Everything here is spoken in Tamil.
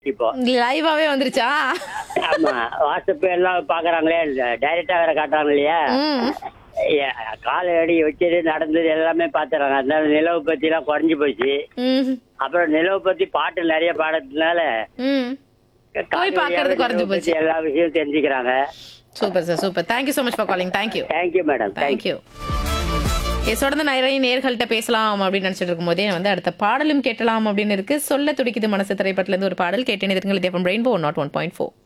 இப்போ லைவாவே வந்துருச்சா ஆமா வாட்ஸ்அப் எல்லாம் பாக்குறாங்களே டைரக்டா வேற காட்டுறாங்க இல்லையா ம் ஏ, காலை அடி வச்சது நடந்தது எல்லாமே பாத்துறாங்க அதனால நிலவு பத்தி எல்லாம் குறைஞ்சு போச்சு ம் அப்புறம் நிலவு பத்தி பாட்டு நிறைய பாடுறதுனால ம் காது போய் பார்க்கறது வழியாவே குறைஞ்சு நிலவு போச்சு. பத்தி எல்லா விஷயமும் தெரிஞ்சுக்கிறாங்க super sir super thank you so much for calling thank you thank you madam thank you yes தொடர்ந்து நிறைய நேர்கள்ட்ட பேசலாம் அப்படின்னு நினைச்சிட்டு இருக்கும்போதே வந்து அடுத்த பாடலும் கேட்டலாம் அப்படின்னு இருக்கு சொல்ல துடிக்குது மனசு திரைப்படத்துல இருந்து ஒரு பாடல் கேட்டேன் rainbow nought one point four